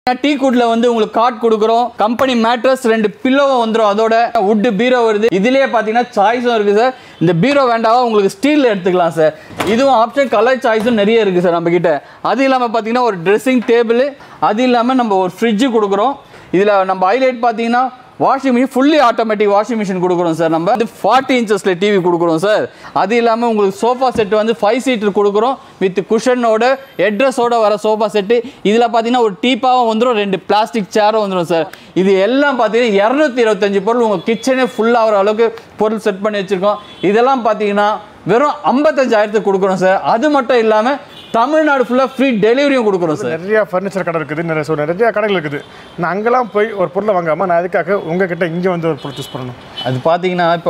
Tea குட்ல வந்து உங்களுக்கு cot கொடுக்குறோம் கம்பெனி மேட்ரஸ் ரெண்டு பில்லோவும் வந்துடும் அதோட வுட் பீரோ வருது இதுலயே பாத்தீங்கன்னா சாய்ஸும் இருக்கு சார் இந்த பீரோ வேண்டாவா உங்களுக்கு ஸ்டீல் எடுத்துக்கலாம் சார் இதுவும் ஆப்ஷன் கலர் சாய்ஸும் நிறைய இருக்கு சார் நம்ம கிட்ட அது இல்லாம பாத்தீங்கன்னா ஒரு ட்ரெஸ்ஸிங் டேபிள் அது இல்லாம நம்ம ஒரு ஃப்ரிட்ஜ் கொடுக்குறோம் இதுல நம்ம ஹைலைட் பாத்தீங்கன்னா washing machine fully automatic washing machine கொடுக்குறோம் சார் நம்ம வந்து ஃபார்ட்டி இன்ச்சஸில் டிவி கொடுக்குறோம் சார் அது இல்லாமல் உங்களுக்கு சோஃபா செட் வந்து ஃபைவ் சீட்டர் கொடுக்குறோம் வித் குஷனோட ஹெட்ரஸோட வர சோஃபா செட்டு இதில் பார்த்தீங்கன்னா ஒரு டீப்பாவும் வந்துடும் ரெண்டு பிளாஸ்டிக் சேரும் வந்துடும் சார் இது எல்லாம் பார்த்தீங்கன்னா இரநூத்தி இருபத்தஞ்சு பொருள் உங்கள் கிச்சனே ஃபுல்லாகிற அளவுக்கு பொருள் செட் பண்ணி வச்சுருக்கோம் இதெல்லாம் பார்த்தீங்கன்னா வெறும் ஐம்பத்தஞ்சாயிரத்துக்கு கொடுக்குறோம் சார் அது மட்டும் இல்லாமல் தமிழ்நாடு ஃபுல்லாக ஃப்ரீ டெலிவரியும் கொடுக்குறோம் சார் நிறைய ஃபர்னிச்சர் கடை இருக்குது நிறைய ஸோ நிறைய கடைகள் இருக்குது நான் அங்கெல்லாம் போய் ஒரு பொருளை வாங்காமல் நான் அதுக்காக உங்ககிட்ட இங்கே வந்து ஒரு பொருள் சூஸ் பண்ணணும் அது பார்த்தீங்கன்னா இப்போ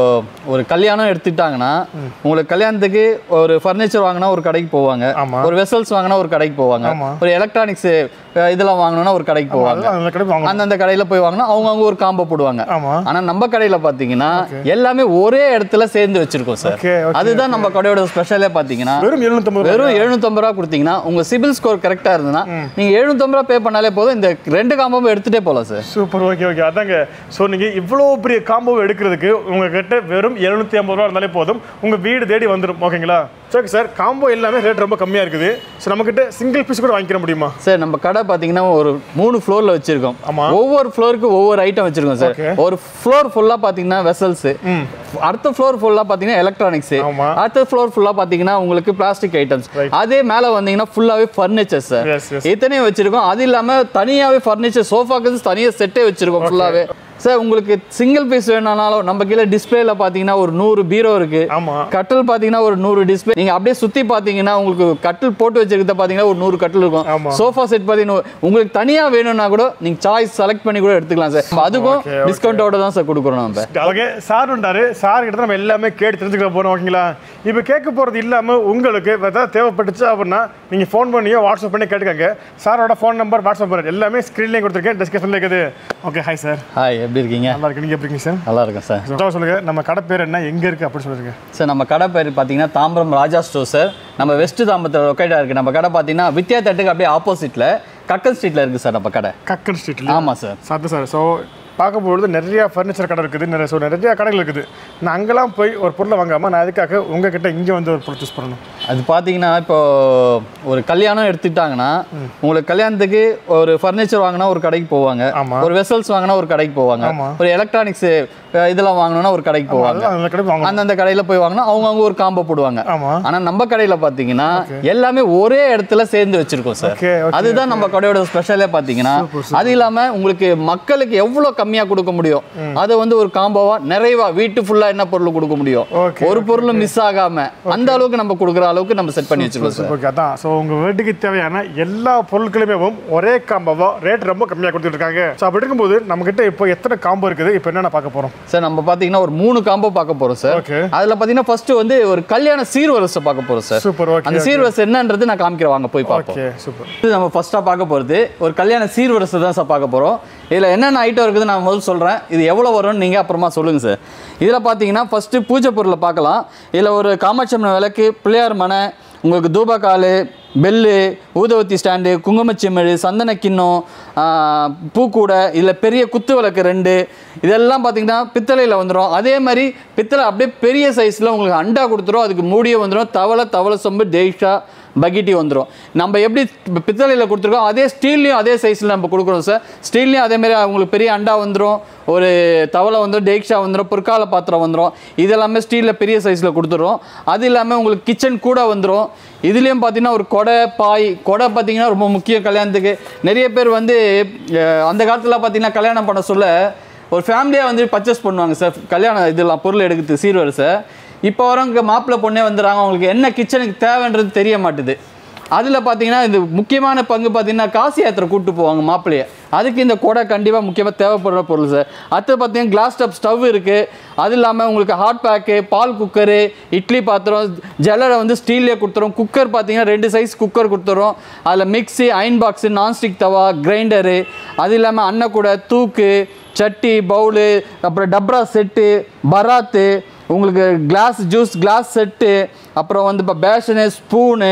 ஒரு கல்யாணம் எடுத்துட்டாங்கன்னா உங்களுக்கு கல்யாணத்துக்கு ஒரு ஃபர்னிச்சர் வாங்கினா ஒரு கடைக்கு போவாங்க ஆமா. ஒரு வெசல்ஸ் வாங்கினா ஒரு கடைக்கு போவாங்க ஆமா. ஒரு எலக்ட்ரானிக்ஸ் இதெல்லாம் வாங்கணும்னா ஒரு கடைக்கு போவாங்க அதுதான் அந்த கடை வாங்கணும் அந்தந்த கடையில் போய் வாங்கினா அவங்கவுங்க ஒரு காம்போ போடுவாங்க ஆமாம் ஆனா நம்ம கடையில பாத்தீங்கன்னா எல்லாமே ஒரே இடத்துல சேர்ந்து வச்சிருக்கோம் சார் Okay, okay, அதுதான் நம்ம கடையோட ஸ்பெஷலே பாத்தீங்கன்னா வெறும் எழுநூத்தம்பது ரூபா வெறும் எழுநூத்தம்பது ரூபா கொடுத்தீங்கன்னா உங்க சிபில் ஸ்கோர் கரெக்டா இருந்ததுன்னா நீங்க எழுநூத்தம்பது ரூபா பே பண்ணாலே போதும் இந்த ரெண்டு காம்போவும் எடுத்துட்டே போகலாம் சார் சூப்பர் ஓகே ஓகே அதாங்க ஸோ நீங்கள் இவ்வளோ பெரிய காம்போ எடுக்கிறதுக்கு உங்ககிட்ட வெறும் எழுநூற்றி ஐம்பது ரூபா இருந்தாலே போதும் உங்கள் வீடு தேடி வந்துடும் ஓகேங்களா ஓகே சார் காம்போ எல்லாமே ரேட் ரொம்ப கம்மியாக இருக்குது ஸோ நம்மக்கிட்ட சிங்கிள் பீஸ் கூட வாங்கிக்கிற முடியுமா சார் நம்ம கடை பார்த்தீங்கன்னா ஒரு மூணு ஃப்ளோரில் வச்சிருக்கோம் ஆமா. ஒவ்வொரு ஃப்ளோருக்கு ஒவ்வொரு ஐட்டம் வச்சிருக்கோம் சார் Okay. ஒரு ஃப்ளோர் ஃபுல்லாக பார்த்தீங்கன்னா வெசல்ஸ் அடுத்த ஃப்ளோர் ஃபுல்லாக பார்த்தீங்கன்னா எலக்ட்ரானிக்ஸ் ஆமா. அடுத்த ஃப்ளோர் ஃபுல்லாக பார்த்தீங்கன்னா உங்களுக்கு பிளாஸ்டிக் ஐட்டம்ஸ் அதே மேலே வந்தீங்கன்னா ஃபுல்லாகவே ஃபர்னிச்சர் சார் Yes, yes. இத்தனையும் வச்சிருக்கோம் அது இல்லாமல் தனியாகவே ஃபர்னிச்சர் சோஃபாக்கு தனியாக செட்டே வச்சிருக்கோம் ஃபுல்லாகவே சார் உங்களுக்கு சிங்கிள் பீஸ் வேணும்னாலும் நம்ம கீழே டிஸ்பிளேல பார்த்தீங்கன்னா ஒரு நூறு பீரோ இருக்கு ஆமாம் கட்டில் பார்த்தீங்கன்னா ஒரு நூறு டிஸ்பிளே நீங்க அப்படியே சுத்தி பார்த்தீங்கன்னா உங்களுக்கு கட்டில் போட்டு வச்சிருக்கிறத பார்த்தீங்கன்னா ஒரு நூறு கட்டில் ஆமா. இருக்கும் சோஃபா செட் பார்த்தீங்கன்னா உங்களுக்கு தனியா வேணும்னா கூட நீங்க சாய்ஸ் செலக்ட் பண்ணி கூட எடுத்துக்கலாம் சார் அதுக்கும் Okay, okay. டிஸ்கவுண்டோட தான் சார் கொடுக்குறோம் நம்ம ஓகே சார் உண்டாரு சார் கிட்ட நம்ம எல்லாமே கேட்டு தெரிஞ்சுக்க போறோம் ஓகேங்களா இப்போ கேட்க போறது இல்லாம உங்களுக்கு ஏதாவது தேவைப்பட்டுச்சு அப்படின்னா நீங்க ஃபோன் பண்ணியோ வாட்ஸ்அப் பண்ணி கேட்டுக்கங்க சாரோட ஃபோன் நம்பர் வாட்ஸ்அப் நம்பர் எல்லாமே ஸ்க்ரீன்லேயே கொடுத்துருக்கேன் டிஸ்கஷன்ல இருக்குது ஓகே ஹாய் சார் ஹாய் எப்படி இருக்கீங்க நல்லா இருக்கு நீங்க எப்படி இருக்கீங்க சார் நல்லா இருக்கேன் சார் சொல்லுங்க சொல்லுங்க நம்ம கடை பேர் என்ன எங்க இருக்கு அப்படின்னு சொல்லுங்க சார் நம்ம கடை பேர் பார்த்தீங்கன்னா தாம்பரம் ராஜா ஸ்டோர் சார் நம்ம வெஸ்ட் தாம்பரத்தில் லொக்கேட்டாக இருக்குது நம்ம கடை பார்த்தீங்கன்னா வித்யா தட்டுக்கு அப்படியே ஆப்போசிட்டில் கக்கன் ஸ்ட்ரீட்டில் இருக்குது சார் நம்ம கடை கக்கன் ஸ்ட்ரீட்ல ஆமாம் சார் சார் சார் ஸோ பார்க்கும்பொழுது நிறைய ஃபர்னிச்சர் கடை இருக்குது நிறைய ஸோ நிறைய கடைகள் இருக்குது நான் அங்கெல்லாம் போய் ஒரு பொருளை வாங்காமல் நான் அதுக்காக உங்ககிட்ட இங்கே வந்து ஒரு பொருள் சூஸ் பண்ணணும் அது பார்த்தீங்கன்னா இப்போ ஒரு கல்யாணம் எடுத்துட்டாங்கன்னா உங்களுக்கு கல்யாணத்துக்கு ஒரு ஃபர்னிச்சர் வாங்கினா ஒரு கடைக்கு போவாங்க ஆமா. ஒரு வெசல்ஸ் வாங்கினா ஒரு கடைக்கு போவாங்க ஆமா. ஒரு எலக்ட்ரானிக்ஸ் இதெல்லாம் வாங்கணும்னா ஒரு கடைக்கு போவாங்க அதுதான் அந்த கடை வாங்கணும் அந்தந்த கடையில் போய் வாங்கினா அவங்கவுங்க ஒரு காம்போ போடுவாங்க ஆமாம் ஆனா நம்ம கடையில பாத்தீங்கன்னா எல்லாமே ஒரே இடத்துல சேர்ந்து வச்சிருக்கோம் சார் Okay, okay, அதுதான் நம்ம கடையோட ஸ்பெஷலே பாத்தீங்கன்னா அது இல்லாம உங்களுக்கு மக்களுக்கு எவ்வளவு கம்மியா கொடுக்க முடியும் அதை வந்து ஒரு காம்போவா நிறைவா வீட்டு ஃபுல்லா என்ன பொருள் கொடுக்க முடியும் Okay, ஒரு பொருளும் மிஸ் ஆகாம அந்த அளவுக்கு நம்ம கொடுக்குற அளவுக்கு நம்ம செட் பண்ணி வச்சிருக்கோம் சார் ஓகே அதான் ஸோ உங்கள் வீட்டுக்கு தேவையான எல்லா பொருட்களுமே ஒரே காம்போவா ரேட் ரொம்ப கம்மியாக கொடுத்துட்டு இருக்காங்க ஸோ அப்படி இருக்கும்போது நம்மக்கிட்ட இப்போ எத்தனை காம்போ இருக்குது இப்போ என்னென்ன பார்க்க போகிறோம் சார் நம்ம பாத்தீங்கன்னா ஒரு மூணு காம்போ பார்க்க போறோம் சார் Okay. அதுல பாத்தீங்கன்னா ஃபர்ஸ்ட் வந்து ஒரு கல்யாண சீர்வரிசை பார்க்க போறோம் சார் சூப்பர் ஓகே அந்த சீர்வரிசை என்னன்றது நான் காமிக்கிறேன் வாங்க போய் பார்ப்போம் ஓகே சூப்பர் இது நம்ம ஃபர்ஸ்ட்டாக பார்க்க போகிறது ஒரு கல்யாண சீர்வரிசை தான் சார் பார்க்க போகிறோம் இதில் என்னென்ன ஐட்டம் இருக்குது நான் முதல்ல சொல்கிறேன் இது எவ்வளோ வரும்னு நீங்கள் அப்புறமா சொல்லுங்கள் சார் இதில் பார்த்தீங்கன்னா ஃபஸ்ட்டு பூஜை பொருளை பார்க்கலாம் இதில் ஒரு காமாட்சம்மன் விளக்கு பிள்ளையார் மனை உங்களுக்கு தூபக்கால் பெல்லு ஊதவத்தி ஸ்டாண்டு குங்குமச்சிமிழ் சந்தன கிண்ணம் ஆ, பூக்கூடை இதில் பெரிய குத்து விளக்கு ரெண்டு இதெல்லாம் பார்த்தீங்கன்னா பித்தளையில் வந்துடும் அதே மாதிரி பித்தளை அப்படியே பெரிய சைஸில் உங்களுக்கு அண்டா கொடுத்துரும் அதுக்கு மூடியே வந்துடும் தவளை தவளை சொம்பு தேஷா பக்கெட்டி வந்துடும் நம்ம எப்படி பி- பித்தளையில் கொடுத்துருக்கோம் அதே ஸ்டீல்லையும் அதே சைஸில் நம்ம கொடுக்குறோம் சார் ஸ்டீல்லையும் அதே மாதிரி உங்களுக்கு பெரிய அண்டா வந்துடும் ஒரு தவளை வந்துடும் டேக்ஷா வந்துடும் பொற்கால பாத்திரம் வந்துடும் இதெல்லாமே ஸ்டீலில் பெரிய சைஸில் கொடுத்துருவோம் அது இல்லாமல் உங்களுக்கு கிச்சன் கூட வந்துடும் இதுலேயும் பார்த்தீங்கன்னா ஒரு கொடை பாய் கொடை பார்த்தீங்கன்னா ரொம்ப முக்கியம் கல்யாணத்துக்கு நிறைய பேர் வந்து அஹ், அந்த காலத்தில் பார்த்தீங்கன்னா கல்யாணம் பண்ண சொல்ல ஒரு ஃபேமிலியாக வந்து பர்ச்சேஸ் பண்ணுவாங்க சார் கல்யாணம் இதெல்லாம் பொருள் எடுக்கிறது சீர்வரிசை இப்போ வரவங்க மாப்பிள்ளை பொண்ணே வந்துடுறாங்க அவங்களுக்கு என்ன கிச்சனுக்கு தேவைன்றது தெரிய மாட்டுது அதில் பார்த்தீங்கன்னா இது முக்கியமான பங்கு பார்த்தீங்கன்னா காசி யாத்திரை கூப்பிட்டு போவாங்க மாப்பிள்ளைய அதுக்கு இந்த கொடை கண்டிப்பாக முக்கியமாக தேவைப்படுற பொருள் சார் அடுத்து பார்த்தீங்கன்னா கிளாஸ் டாப் ஸ்டவ் இருக்குது அது இல்லாமல் உங்களுக்கு ஹாட் பேக்கு பால் குக்கரு இட்லி பாத்திரம் ஜல்லடை வந்து ஸ்டீல்லே கொடுத்துரும் குக்கர் பார்த்தீங்கன்னா ரெண்டு சைஸ் குக்கர் கொடுத்துரும் அதில் mixie iron box nonstick tawa grinder அது இல்லாமல் அன்னக்கூடை தூக்கு சட்டி பவுலு அப்புறம் டப்ரா செட்டு பராத்து உங்களுக்கு கிளாஸ் ஜூஸ் கிளாஸ் செட்டு அப்புறம் வந்து இப்போ பேஷனு ஸ்பூனு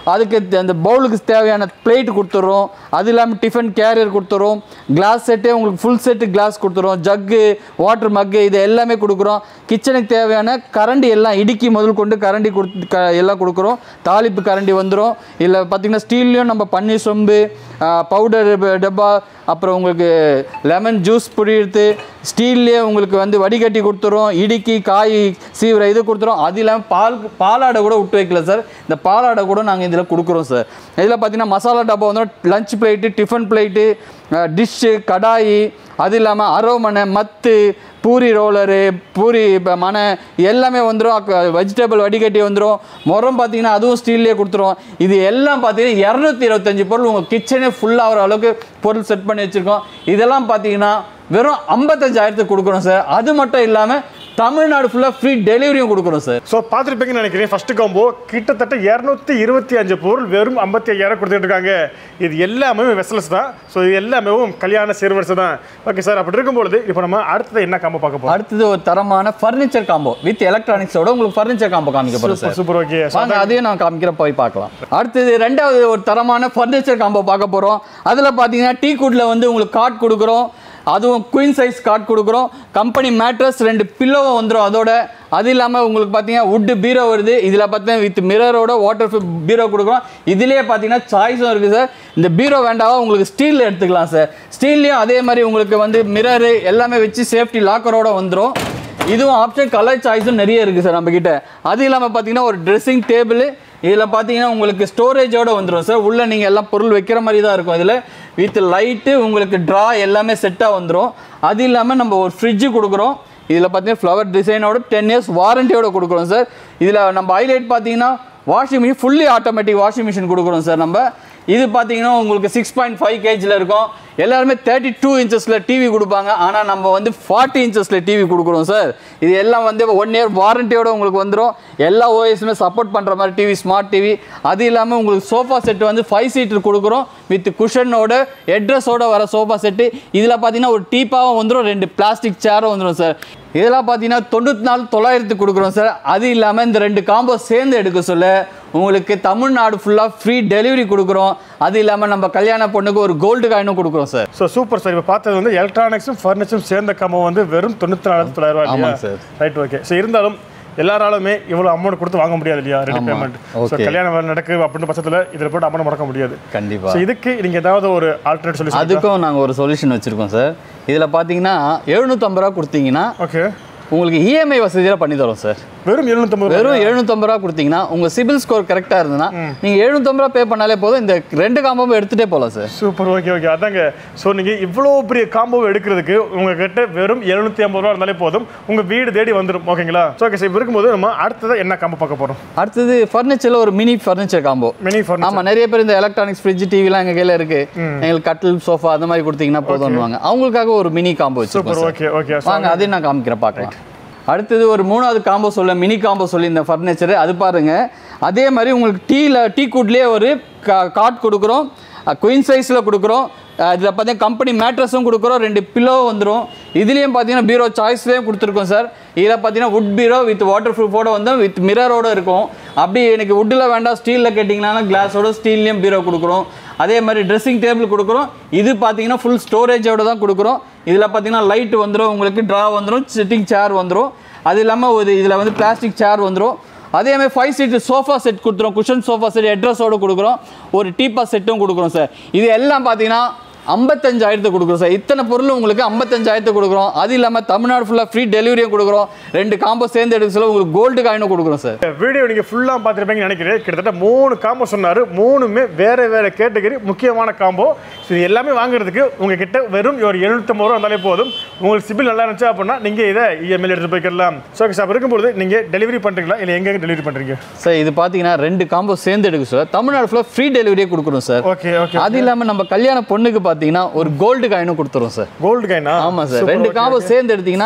அதுக்கு த- அந்த பவுலுக்கு தேவையான பிளேட் கொடுத்துட்றோம் அது இல்லாமல் டிஃபன் கேரியர் கொடுத்துறோம் கிளாஸ் செட்டே உங்களுக்கு ஃபுல் செட்டு கிளாஸ் கொடுத்துறோம் ஜக்கு வாட்டர் மக்கு இது எல்லாமே கொடுக்குறோம் கிச்சனுக்கு தேவையான கரண்டி எல்லாம் இடுக்கி முதல் கொண்டு கரண்டி கொடுத்து க எல்லாம் கொடுக்குறோம் தாளிப்பு கரண்டி வந்துடும் இல்லை பார்த்தீங்கன்னா ஸ்டீல்லையும் நம்ம பன்னீர் சொம்பு பவுடர் டப்பா அப்புறம் உங்களுக்கு லெமன் ஜூஸ் புடிஎடுத்து ஸ்டீல்லே உங்களுக்கு வந்து வடிகட்டி கொடுத்துரும் இடுக்கி காய் சீவிர இது கொடுத்துரும் அது இல்லாமல் பால் பாலாடை கூட விட்டு வைக்கல சார் இந்த பாலாடை கூட நாங்கள் இதில் கொடுக்குறோம் சார் இதில் பார்த்தீங்கன்னா மசாலா டப்பா வந்து lunch plate tiffin plate dish kadai அது இல்லாமல் அரோமனை மத்து பூரி ரோலரு பூரி ப- மனை எல்லாமே வந்துடும் வெஜிடபிள் வடிகட்டி வந்துடும் முறம் பார்த்தீங்கன்னா அதுவும் ஸ்டீல்லே கொடுத்துரும் இது எல்லாம் பார்த்தீங்கன்னா இரநூத்தி இருபத்தஞ்சு பொருள் உங்கள் கிச்சனே ஃபுல்லாகிற அளவுக்கு பொருள் செட் பண்ணி வச்சுருக்கோம் இதெல்லாம் பார்த்தீங்கன்னா வெறும் ஐம்பத்தஞ்சாயிரத்துக்கு கொடுக்குறோம் சார் அது மட்டும் இல்லாமல் தமிழ்நாடு ஃபுல்லாக ஃப்ரீ டெலிவரியும் கொடுக்குறோம் சார் ஸோ பார்த்துருப்பீங்கன்னு நினைக்கிறேன் ஃபர்ஸ்ட் காம்போ கிட்டத்தட்ட இரநூத்தி இருபத்தி அஞ்சு பொருள் வெறும் ஐம்பத்தி ஐயாயிரம் கொடுத்துட்டு இருக்காங்க இது எல்லாமே வெசல்ஸ் தான் ஸோ இது எல்லாமே கல்யாண சிறுவரிசை தான் ஓகே சார் அப்படி இருக்கும்பொழுது இப்போ நம்ம அடுத்தது என்ன காம்போ பார்க்க போகிறோம் அடுத்தது ஒரு தரமான ஃபர்னிச்சர் காம்போ வித் எலக்ட்ரானிக்ஸோட உங்களுக்கு ஃபர்னிச்சர் காம்போ காமிக்க போகிறோம் சார் சூப்பர் ஓகே வாங்க அதையும் நான் காமிக்கிற போய் பார்க்கலாம் அடுத்தது ரெண்டாவது ஒரு தரமான ஃபர்னிச்சர் காம்போ பார்க்க போகிறோம் அதில் பார்த்தீங்கன்னா டீ குட்டில் வந்து உங்களுக்கு கார்ட் கொடுக்குறோம் அதுவும் குயின் சைஸ் கார்ட் கொடுக்குறோம் கம்பெனி மேட்ரஸ் ரெண்டு பில்லோவும் வந்துடும் அதோட அது இல்லாமல் உங்களுக்கு பார்த்தீங்கன்னா வுட்டு பீரோ வருது இதில் பார்த்தீங்கன்னா வித் மிரரோட வாட்டர் பீரோ கொடுக்குறோம் இதுலேயே பார்த்தீங்கன்னா சாய்ஸும் இருக்குது சார் இந்த பீரோ வேண்டாவா உங்களுக்கு ஸ்டீலில் எடுத்துக்கலாம் சார் ஸ்டீல்லையும் அதே மாதிரி உங்களுக்கு வந்து மிரரு எல்லாமே வச்சு சேஃப்டி லாக்கரோட வந்துடும் இதுவும் ஆப்ஷன் கலர் சாய்ஸும் நிறைய இருக்குது சார் நம்மக்கிட்ட அது இல்லாமல் பார்த்தீங்கன்னா ஒரு ட்ரெஸ்ஸிங் டேபிள் இதில் பார்த்தீங்கன்னா உங்களுக்கு ஸ்டோரேஜோட வந்துடும் சார் உள்ளே நீங்கள் எல்லாம் பொருள் வைக்கிற மாதிரி தான் இருக்கும் இதில் வித் லைட்டு உங்களுக்கு ட்ரா எல்லாமே செட்டாக வந்துடும் அது இல்லாமல் நம்ம ஒரு ஃப்ரிட்ஜு கொடுக்குறோம் இதில் பார்த்தீங்கன்னா ஃப்ளவர் டிசைனோட டென் இயர்ஸ் வாரண்டியோட கொடுக்குறோம் சார் இதில் நம்ம ஹைலைட் பார்த்தீங்கன்னா washing machine fully automatic washing machine கொடுக்குறோம் சார் நம்ம இது பார்த்தீங்கன்னா உங்களுக்கு சிக்ஸ் பாயிண்ட் ஃபைவ் கேஜில் இருக்கும் எல்லாருமே தேர்ட்டி டூ இன்ச்சஸில் டிவி கொடுப்பாங்க ஆனால் நம்ம வந்து ஃபார்ட்டி இன்ச்சஸில் டிவி கொடுக்குறோம் சார் இது எல்லாம் வந்து ஒன் இயர் வாரண்டியோட உங்களுக்கு வந்துடும் எல்லா ஓஎஸுமே சப்போர்ட் பண்ணுற மாதிரி டிவி ஸ்மார்ட் டிவி அது இல்லாமல் உங்களுக்கு சோஃபா செட் வந்து ஃபைவ் சீட்டர் கொடுக்குறோம் வித் குஷனோட ஹெட்ரஸோட வர சோஃபா செட்டு இதில் பார்த்தீங்கன்னா ஒரு டீப்பாகவும் வந்துடும் ரெண்டு பிளாஸ்டிக் சேரும் வந்துடும் சார் இதெல்லாம் பார்த்தீங்கன்னா தொண்ணூற்றி நாலு தொள்ளாயிரத்துக்கு கொடுக்குறோம் சார் அது இல்லாமல் இந்த ரெண்டு காம்போ சேர்ந்து எடுக்க சொல்ல உங்களுக்கு தமிழ்நாடு ஃபுல்லாக ஃப்ரீ டெலிவரி கொடுக்குறோம் அது இல்லாமல் நம்ம கல்யாண பொண்ணுக்கு ஒரு கோல்டு காயினும் கொடுக்குறோம் சார் ஸோ சூப்பர் சார் இப்போ பார்த்தது வந்து எலக்ட்ரானிக்ஸும் ஃபர்னிச்சரும் சேர்ந்த காம்போ வந்து வெறும் தொண்ணூற்றி நாலாயிரத்து தொள்ளாயிரம் ரூபாய் ஆமாங்க சார். ரைட் ஓகே ஸோ இருந்தாலும் எல்லாராலுமே இவ்வளோ அமௌண்ட் கொடுத்து வாங்க முடியாது இல்லையா ரெடி ஆமா. Payment so Okay. கல்யாணம் வேலை நடக்குது அப்படின்னு பட்சத்தில் இதில் போட்டு அமௌண்ட் முடக்க முடியாது கண்டிப்பாக ஸோ இதுக்கு நீங்கள் ஏதாவது ஒரு ஆல்டர்னேட் சொல்லி அதுக்கும் நாங்கள் ஒரு சொல்யூஷன் வச்சுருக்கோம் சார் இதில் பார்த்தீங்கன்னா எழுநூற்றம்பது ரூபா கொடுத்தீங்கன்னா ஓகே உங்களுக்கு இஎம்ஐ வசதியில் பண்ணி தரோம் சார் வெறும் எழுநூத்தம்பது ரூபா வெறும் எழுநூத்தம்பது ரூபா கொடுத்தீங்கன்னா உங்கள் சிபில் ஸ்கோர் கரெக்டாக இருந்ததுன்னா நீங்கள் எழுநூத்தம்பது ரூபா பே பண்ணாலே போதும் இந்த ரெண்டு காம்போவும் எடுத்துகிட்டே போகலாம் சார் சூப்பர் ஓகே ஓகே அதாங்க ஸோ நீங்கள் இவ்வளோ பெரிய காம்போ எடுக்கிறதுக்கு உங்ககிட்ட வெறும் எழுநூத்தி ஐம்பது ரூபா இருந்தாலே போதும் உங்கள் வீடு தேடி வந்துடும் ஓகேங்களா ஸோ ஓகே சார் இப்போ இருக்கும்போது நம்ம அடுத்ததாக என்ன காம்போ பார்க்க போகிறோம் அடுத்தது ஃபர்னிச்சரில் ஒரு mini furniture combo mini furniture ஆமா நிறைய பேர் இந்த எலக்ட்ரானிக்ஸ் ஃப்ரிட்ஜ் டிவிலாம் எங்க கையில இருக்கு எங்களுக்கு கட்டில் சோஃபா அந்த மாதிரி கொடுத்தீங்கன்னா போதும்னுவாங்க அவங்களுக்காக ஒரு மினி காம்போ சூப்பர் வச்சிருக்கோம் ஓகே ஓகே சார். வாங்க அதையும் நான் காமிக்கிறேன் பார்க்கலாம் அடுத்தது ஒரு மூணாவது காம்போ சொல்ல மினி காம்போ சொல்லி இந்த ஃபர்னிச்சர் அது பாருங்க அதே மாதிரி உங்களுக்கு டீல டீ கூட்லேயே ஒரு காட் கொடுக்குறோம் குயின் சைஸில் கொடுக்குறோம் இதில் பார்த்தீங்கன்னா கம்பெனி மேட்ரஸும் கொடுக்குறோம் ரெண்டு பில்லோ வந்துடும் இதுலேயும் பார்த்தீங்கன்னா பீரோ சாய்ஸ்லேயும் கொடுத்துருக்கோம் சார் இதில் பார்த்தீங்கன்னா வுட் பீரோ வித் வாட்டர் ப்ரூஃபோட வந்து வித் மிரரோட இருக்கும் அப்படி எனக்கு வுட்டில் வேண்டாம் ஸ்டீலில் கேட்டிங்கன்னா கிளாஸோட ஸ்டீல்லையும் பீரோ கொடுக்குறோம் அதே மாதிரி ட்ரெஸ்ஸிங் டேபிள் கொடுக்குறோம் இது பார்த்தீங்கன்னா ஃபுல் ஸ்டோரேஜோட தான் கொடுக்குறோம் இதில் பார்த்தீங்கன்னா லைட் வந்துடும் உங்களுக்கு ட்ரா வந்துடும் சிட்டிங் சேர் வந்துடும் அது இல்லாமல் ஒரு இதில் வந்து பிளாஸ்டிக் சேர் வந்துடும் அதே மாதிரி ஃபைவ் சீட்டு சோஃபா செட் கொடுத்துரும் குஷன் சோஃபா செட் அட்ரஸோடு கொடுக்குறோம் ஒரு டீப்பா செட்டும் கொடுக்குறோம் சார் இது எல்லாம் பார்த்தீங்கன்னா ஐம்பத்தஞ்சாயிரத்துக்கு கொடுக்குறோம் சார் இத்தனை பொருள் உங்களுக்கு ஐம்பத்தஞ்சாயிரத்துக்கு கொடுக்குறோம் அது இல்லாமல் தமிழ்நாடு ஃபுல்லாக ஃப்ரீ டெலிவரியும் கொடுக்குறோம் ரெண்டு காம்போ சேர்ந்து எடுக்க சொல்ல உங்களுக்கு கோல்டு காயினும் கொடுக்குறோம் சார் வீடியோ நீங்கள் ஃபுல்லாக பார்த்துருப்பீங்கன்னு நினைக்கிறேன் கிட்டத்தட்ட மூணு காம்போ சொன்னார் மூணுமே வேறு வேறு கேட்டகரி முக்கியமான காம்போ ஸோ இது எல்லாமே வாங்குறதுக்கு உங்ககிட்ட வெறும் ஒரு எழுநூத்தம்பது ரூபா இருந்தாலே போதும் உங்களுக்கு சிபில் நல்லா இருந்துச்சு அப்படின்னா நீங்கள் இதை இஎம்ஐல எடுத்து போய்க்கலாம் ஸோ ஓகே சார் இருக்கும்போது நீங்கள் டெலிவரி பண்ணுறீங்களா இல்லை எங்கெங்கே டெலிவரி பண்ணுறீங்க சார் இது பார்த்தீங்கன்னா ரெண்டு காம்போ சேர்ந்து எடுக்க சார் தமிழ்நாடு ஃபுல்லாக ஃப்ரீ டெலிவரியே கொடுக்குறோம் சார் ஓகே ஓகே அது இல்லாமல் நம்ம கல்யாண பொண்ணுக்கு பார்த்தீங்கன்னா ஒரு கோல்டு காயினும் கொடுத்துரும் சார் கோல்டு காயினா ஆமாம் சார் ரெண்டு காம்போ சேர்ந்து எடுத்தீங்கன்னா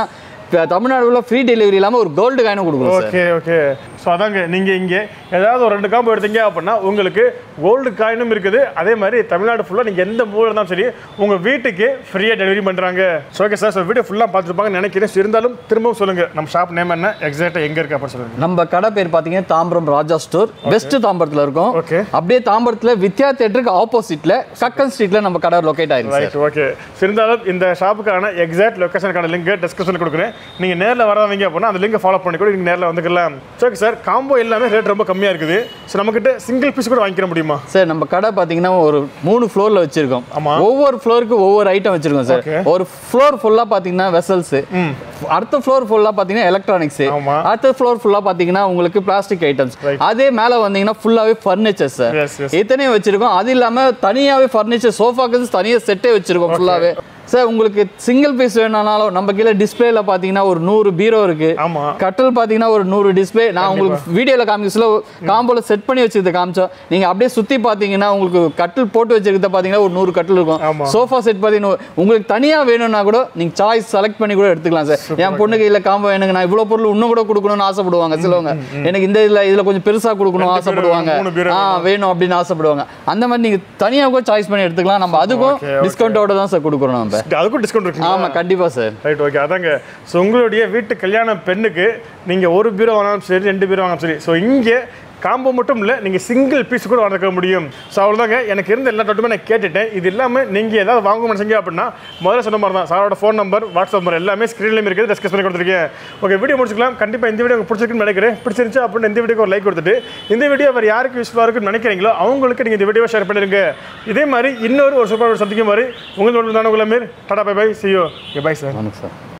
இப்ப தமிழ்நாடுல ஃப்ரீ டெலிவரி இல்லாமல் ஒரு கோல்டு காயினும் கொடுக்குறோம் சார் ஓகே ஓகே ஸோ அதாங்க நீங்கள் இங்கே ஏதாவது ஒரு ரெண்டு காம்போ எடுத்தீங்க அப்படின்னா உங்களுக்கு கோல்டு காயினும் இருக்குது அதே மாதிரி தமிழ்நாடு ஃபுல்லாக நீங்கள் எந்த மூலம் இருந்தாலும் சரி உங்கள் வீட்டுக்கு ஃப்ரீயாக டெலிவரி பண்ணுறாங்க so okay sir so video ஃபுல்லாக பார்த்துருப்பாங்கன்னு நினைக்கிறேன் So, இருந்தாலும் திரும்பவும் சொல்லுங்கள் நம்ம ஷாப் நேம் என்ன எக்ஸாக்டாக எங்கே இருக்குது அப்படின்னு சொல்லுங்கள் நம்ம கடை பேர் பார்த்தீங்கன்னா தாம்பரம் ராஜா ஸ்டோர் வெஸ்ட் தாம்பரத்தில் இருக்கும் Okay. அப்படியே தாம்பரத்தில் வித்யா தேட்டருக்கு ஆப்போசிட்ல கக்கன் ஸ்ட்ரீட்ல நம்ம கடை லொக்கேட் ஆயிருக்கு சார் ரைட் ஓகே இருந்தாலும் இந்த ஷாப்புக்கான எக்ஸாக்ட் லொக்கேஷனுக்கான லிங்க் டிஸ்கிரிப்ஷனில் கொடுக்குறேன் நீங்கள் நேரில் வராதீங்க அப்படின்னா அந்த லிங்கை ஃபாலோ பண்ணி கூட நீங்கள் நேரில் வந்துக்கலாம் ஓகே சார் காம்போ எல்லாமே ரேட் ரொம்ப கம்மியாக இருக்குது ஸோ நம்மக்கிட்ட சிங்கிள் பீஸ் கூட வாங்கிக்கிற முடியுமா சார் நம்ம கடை பார்த்தீங்கன்னா ஒரு மூணு ஃப்ளோரில் வச்சிருக்கோம் ஆமா. ஒவ்வொரு ஃப்ளோருக்கு ஒவ்வொரு ஐட்டம் வச்சிருக்கோம் சார் Okay. ஒரு ஃப்ளோர் ஃபுல்லாக பார்த்தீங்கன்னா வெசல்ஸ் அடுத்த ஃப்ளோர் ஃபுல்லாக பார்த்தீங்கன்னா எலக்ட்ரானிக்ஸ் ஆமா. அடுத்த ஃப்ளோர் ஃபுல்லாக பார்த்தீங்கன்னா உங்களுக்கு பிளாஸ்டிக் ஐட்டம்ஸ் Right. அதே மேலே வந்தீங்கன்னா ஃபுல்லாகவே ஃபர்னிச்சர் சார் Yes, yes. இத்தனையும் வச்சிருக்கோம் அது இல்லாமல் தனியாகவே ஃபர்னிச்சர் சோஃபாக்கு தனியாக செட்டே வச்சிருக்கோம் ஃபுல்லாகவே சார் உங்களுக்கு சிங்கிள் பீஸ் வேணும்னாலும் நம்ம கீழே டிஸ்பிளேல பார்த்தீங்கன்னா ஒரு நூறு பீரோ இருக்கு ஆமா கட்டில் பார்த்தீங்கன்னா ஒரு நூறு டிஸ்பிளே நான் உங்களுக்கு வீடியோவில் காமிக்கல காம்போல செட் பண்ணி வச்சிருந்த காமிச்சோம் நீங்க அப்படியே சுத்தி பார்த்தீங்கன்னா உங்களுக்கு கட்டில் போட்டு வச்சிருக்கிறத பார்த்தீங்கன்னா ஒரு நூறு கட்டில் ஆமா. இருக்கும் சோஃபா செட் பார்த்தீங்கன்னா உங்களுக்கு தனியா வேணும்னா கூட நீங்க சாய்ஸ் செலக்ட் பண்ணி கூட எடுத்துக்கலாம் சார் என் பொண்ணுக்கு இல்ல காம்போ எனக்கு நான் இவ்வளவு பொருள் இன்னும் கூட கொடுக்கணும்னு ஆசைப்படுவாங்க சிலவங்க எனக்கு இந்த இதுல இதுல கொஞ்சம் பெருசா கொடுக்கணும் ரெண்டு பீரோ, ஆசைப்படுவாங்க மூணு பீரோ ஆ வேணும் அப்படின்னு ஆசைப்படுவாங்க அந்த மாதிரி நீங்க தனியா கூட சாய்ஸ் பண்ணி எடுத்துக்கலாம் நம்ம அதுக்கும் Okay, okay. டிஸ்கவுண்டோட தான் சார் கொடுக்குறோம் நம்ம அதுக்கும் டிஸ்கவுண்ட் இருக்குங்களா ஆமா கண்டிப்பா சார் ரைட் ஓகே அதாங்க ஸோ உங்களுடைய வீட்டு கல்யாண பெண்ணுக்கு நீங்கள் ஒரு பீரோ வாங்கினாலும் சரி ரெண்டு பீரோ வாங்கினாலும் சரி ஸோ இங்கே காம்போ மட்டும் இல்லை நீங்கள் சிங்கிள் பீஸ் கூட வாங்கிக்க முடியும் ஸோ அவ்வளோதாங்க எனக்கு இருந்த எல்லா டோட்டுமே நான் கேட்டுட்டேன் இது இல்லாமல் நீங்கள் ஏதாவது வாங்க நினைச்சீங்க அப்படின்னா முதல்ல சொன்ன மாதிரி தான் சாரோட ஃபோன் நம்பர் வாட்ஸ்அப் நம்பர் எல்லாமே ஸ்க்ரீன்லேயும் இருக்குது டிஸ்கஸ் பண்ணி கொடுத்துருக்கேன் ஓகே வீடியோ முடிச்சுக்கலாம் கண்டிப்பாக இந்த வீடியோ உங்களுக்கு பிடிச்சிருக்குன்னு நினைக்கிறேன் பிடிச்சிருந்துச்சு அப்படின்னு இந்த வீடியோக்கு ஒரு லைக் கொடுத்துட்டு இந்த வீடியோ வேறு யாருக்கு யூஸ்ஃபுல்லாக இருக்குன்னு நினைக்கிறீங்களோ அவங்களுக்கு நீங்கள் இந்த வீடியோ ஷேர் பண்ணிருங்க இதே மாதிரி இன்னொரு ஒரு சூப்பர் சந்திக்கும் மாதிரி உங்களுக்கு தானே உங்களை மாரி டாடா பை பை சியோ பை சார் வணக்கம் சார்